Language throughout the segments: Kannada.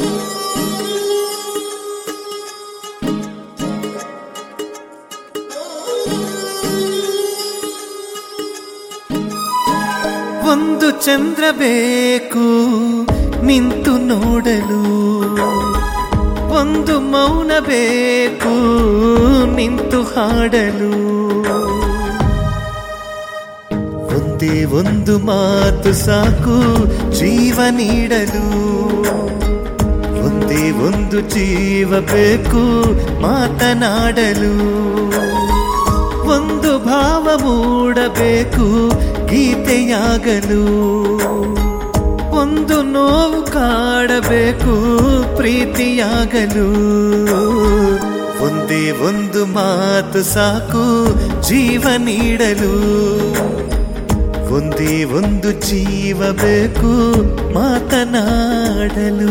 ಒಂದು ಚಂದ್ರ ಬೇಕು ನಿಂತು ನೋಡಲು ಒಂದು ಮೌನ ಬೇಕು ನಿಂತು ಹಾಡಲು ಒಂದೇ ಒಂದು ಮಾತು ಸಾಕು ಜೀವ ನೀಡಲು ಒಂದೇ ಒಂದು ಜೀವ ಬೇಕು ಮಾತನಾಡಲು ಒಂದು ಭಾವ ಮೂಡಬೇಕು ಗೀತೆಯಾಗಲು ಒಂದು ನೋವು ಕಾಡಬೇಕು ಪ್ರೀತಿಯಾಗಲು ಒಂದೇ ಒಂದು ಮಾತು ಸಾಕು ಜೀವ ನೀಡಲು ಒಂದೇ ಒಂದು ಜೀವ ಬೇಕು ಮಾತನಾಡಲು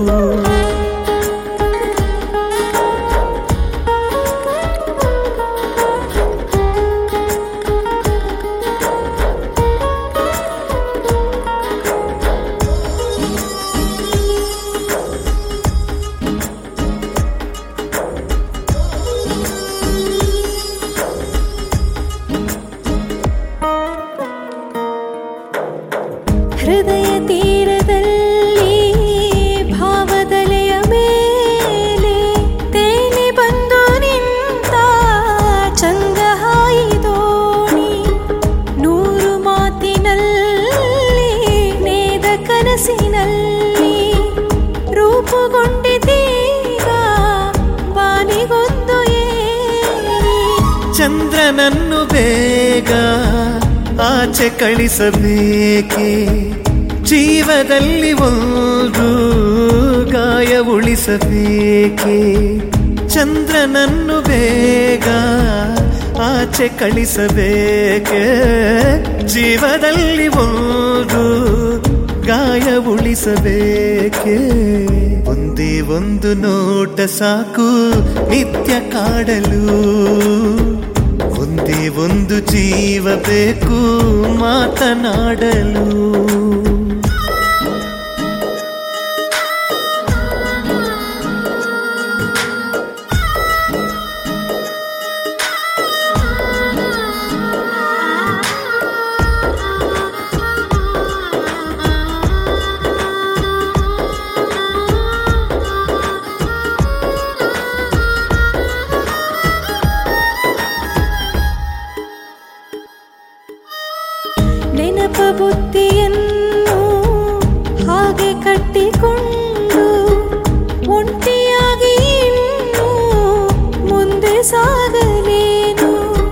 ಹೃದಯ ತೀರದಲ್ಲಿ ಭಾವದಲೆಯ ಮೇಲೆ ತೇಲಿ ಬಂದು ನಿಂತ ಚಂಗಹಾಯಿ ದೋಣಿ ನೂರು ಮಾತಿನಲ್ಲಿ ನೇದ ಕನಸಿನಲ್ಲಿ ರೂಪುಗೊಂಡಿದ್ದೀಗ ಬಾನಿಗೊಂದು ಏರಿ ಚಂದ್ರನನ್ನು ಬೇಗ ಆಚೆ ಕಳಿಸಬೇಕೆ ಜೀವದಲ್ಲಿ ಒಂದು ಗಾಯ ಉಳಿಸಬೇಕೆ ಚಂದ್ರನನ್ನು ಬೇಗ ಆಚೆ ಕಳಿಸಬೇಕೆ ಜೀವದಲ್ಲಿ ಒಂದು ಗಾಯ ಉಳಿಸಬೇಕೆ ಒಂದೇ ಒಂದು ನೋಟ ಸಾಕು ನಿತ್ಯ ಕಾಡಲು ಒಂದೇ ಒಂದು ಜೀವ ಬೇಕು ಮಾತನಾಡಲು ನೆನಪ ಬುದ್ಧಿಯನ್ನು ಹಾಗೆ ಕಟ್ಟಿಕೊಂಡು ಒಂಟಿಯಾಗಿ ಇನ್ನು ಮುಂದೆ ಸಾಗಲೇನು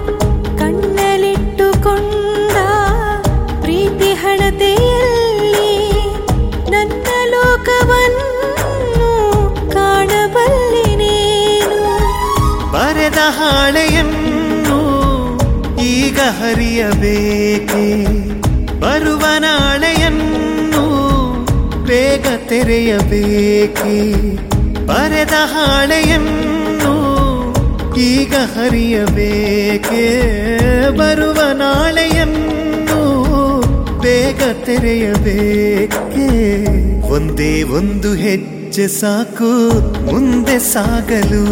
ಕಣ್ಣಲಿಟ್ಟುಕೊಂಡ ಪ್ರೀತಿ ಹಣತೆಯಲ್ಲಿ ನನ್ನ ಲೋಕವನ್ನು ಕಾಣಬಲ್ಲೆನೇನು ಬರೆದ ಹಾಳೆಯನ್ನು ಈಗ ಹರಿಯಬೇಕೆ ಬರುವ ನಾಳೆಯನ್ನು ಬೇಗ ತೆರೆಯಬೇಕೆ ಬರೆದ ಹಾಳೆಯನ್ನು ಈಗ ಹರಿಯಬೇಕೆ ಬರುವ ನಾಳೆಯನ್ನು ಬೇಗ ತೆರೆಯಬೇಕೆ ಒಂದೇ ಒಂದು ಹೆಜ್ಜೆ ಸಾಕು ಮುಂದೆ ಸಾಗಲು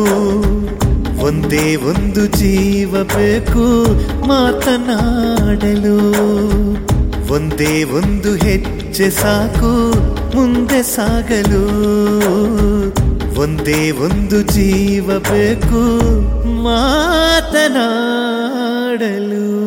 ಒಂದೇ ಒಂದು ಜೀವ ಬೇಕು ಮಾತನಾಡಲು ಒಂದೇ ಒಂದು ಹೆಜ್ಜೆ ಸಾಕು ಮುಂದೆ ಸಾಗಲು ಒಂದೇ ಒಂದು ಜೀವ ಬೇಕು ಮಾತನಾಡಲು